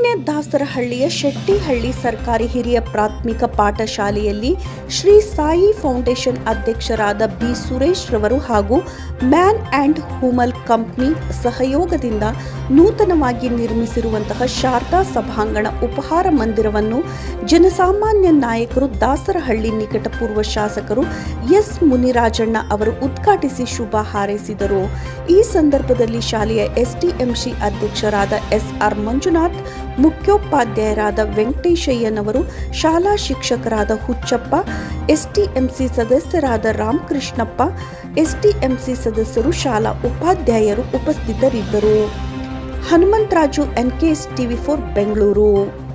ಇಲ್ಲಿನ ದಾಸರಹಳ್ಳಿಯ ಶೆಟ್ಟಿಹಳ್ಳಿ ಸರ್ಕಾರಿ ಹಿರಿಯ ಪ್ರಾಥಮಿಕ ಪಾಠಶಾಲೆಯಲ್ಲಿ ಶ್ರೀ ಸಾಯಿ ಫೌಂಡೇಶನ್ ಅಧ್ಯಕ್ಷರಾದ ಬಿ ಸುರೇಶ್ ರವರು ಹಾಗೂ ಮ್ಯಾನ್ ಆ್ಯಂಡ್ ಹೂಮಲ್ ಕಂಪ್ನಿ ಸಹಯೋಗದಿಂದ ನೂತನವಾಗಿ ನಿರ್ಮಿಸಿರುವಂತಹ ಶಾರದಾ ಸಭಾಂಗಣ ಉಪಹಾರ ಮಂದಿರವನ್ನು ಜನಸಾಮಾನ್ಯ ನಾಯಕರು ದಾಸರಹಳ್ಳಿ ನಿಕಟಪೂರ್ವ ಶಾಸಕರು ಎಸ್ ಮುನಿರಾಜಣ್ಣ ಅವರು ಉದ್ಘಾಟಿಸಿ ಶುಭ ಹಾರೈಸಿದರು ಈ ಸಂದರ್ಭದಲ್ಲಿ ಶಾಲೆಯ ಎಸ್ಡಿಎಂಸಿ ಅಧ್ಯಕ್ಷರಾದ ಎಸ್ಆರ್ ಮಂಜುನಾಥ್ ಮುಖ್ಯೋಪಾಧ್ಯಾಯರಾದ ವೆಂಕಟೇಶಯ್ಯನವರು ಶಾಲಾ ಶಿಕ್ಷಕರಾದ ಹುಚ್ಚಪ್ಪ ಎಸ್ಟಿಎಂಸಿ ಸದಸ್ಯರಾದ ರಾಮಕೃಷ್ಣಪ್ಪ ಎಸ್ಟಿಎಂಸಿ ಸದಸ್ಯರು ಶಾಲಾ ಉಪಾಧ್ಯಾಯರು ಉಪಸ್ಥಿತರಿದ್ದರು Hanumantharaju NKS TV four Bengaluru